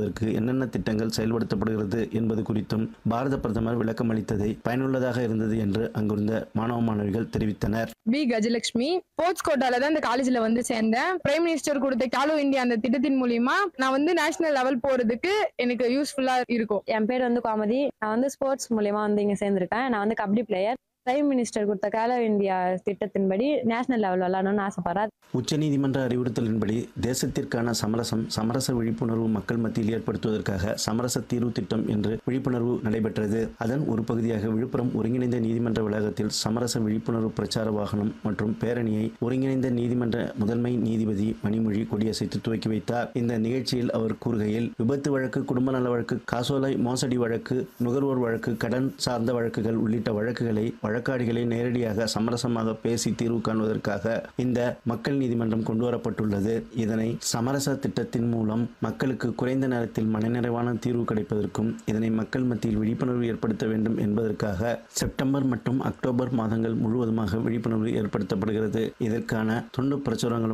மேம்படுத்துவதற்கு என்னென்ன திட்டங்கள் செயல்படுத்தப்படுகிறது என்பது குறித்தும் பாரத பிரதமர் விளக்கம் அளித்ததை பயனுள்ளதாக இருந்தது என்று அங்கிருந்த மாணவ மாணவிகள் தெரிவித்தனர் பி கஜலட்சுமி ஸ்போர்ட்ஸ் கோட்டால தான் இந்த காலேஜ்ல வந்து சேர்ந்தேன் பிரைம் மினிஸ்டர் கொடுத்த கேலோ இந்தியா அந்த திட்டத்தின் மூலியமா நான் வந்து நேஷனல் லெவல் போறதுக்கு எனக்கு யூஸ்ஃபுல்லா இருக்கும் என் பேர் வந்து கோமதி நான் வந்து ஸ்போர்ட்ஸ் மூலியமா வந்து இங்க சேர்ந்திருக்கேன் நான் வந்து கபடி பிளேயர் பிரைம் மினிஸ்டர் கொடுத்த கேலோ இந்தியா திட்டத்தின்படி நேஷனல் லெவல் விளாடணும்னு ஆசைப்படுறேன் உச்சநீதிமன்ற அறிவுறுத்தலின்படி தேசத்திற்கான சமரசம் சமரச விழிப்புணர்வு மக்கள் மத்தியில் ஏற்படுத்துவதற்காக சமரச தீர்வு திட்டம் என்று விழிப்புணர்வு நடைபெற்றது அதன் ஒரு பகுதியாக விழுப்புரம் ஒருங்கிணைந்த நீதிமன்ற வளாகத்தில் சமரச விழிப்புணர்வு பிரச்சார வாகனம் மற்றும் பேரணியை ஒருங்கிணைந்த நீதிமன்ற முதன்மை நீதிபதி மணிமொழி கொடியசைத்து துவக்கி வைத்தார் இந்த நிகழ்ச்சியில் அவர் கூறுகையில் விபத்து வழக்கு குடும்ப நல வழக்கு காசோலை மோசடி வழக்கு நுகர்வோர் வழக்கு கடன் சார்ந்த வழக்குகள் உள்ளிட்ட வழக்குகளை வழக்காடிகளை நேரடியாக சமரசமாக பேசி தீர்வு காண்பதற்காக இந்த மக்கள் நீதிமன்றம் கொண்டு வரப்பட்டுள்ளது இதனை சமரச திட்டத்தின் மூலம் மக்களுக்கு குறைந்த நேரத்தில் மனநிறைவான தீர்வு கிடைப்பதற்கும் இதனை மக்கள் மத்தியில் விழிப்புணர்வு ஏற்படுத்த வேண்டும் என்பதற்காக செப்டம்பர் மற்றும் அக்டோபர் மாதங்கள் முழுவதுமாக விழிப்புணர்வு ஏற்படுத்தப்படுகிறது இதற்கான துண்டு பிரசுரங்களும்